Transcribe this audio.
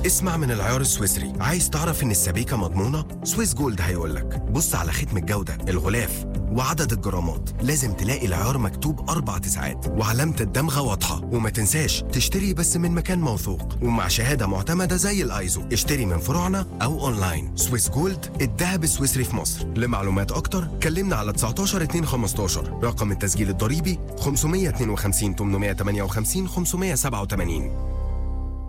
اسمع من العيار السويسري عايز تعرف ان السبيكة مضمونة سويس جولد هيقولك بص على ختم الجودة الغلاف وعدد الجرامات لازم تلاقي العيار مكتوب أربع تسعات وعلامة الدمغة واضحة وما تنساش تشتري بس من مكان موثوق ومع شهادة معتمدة زي الايزو اشتري من فروعنا أو أونلاين سويس جولد الذهب السويسري في مصر لمعلومات أكتر كلمنا على 19 2 15 رقم التسجيل الضريبي 552 858 587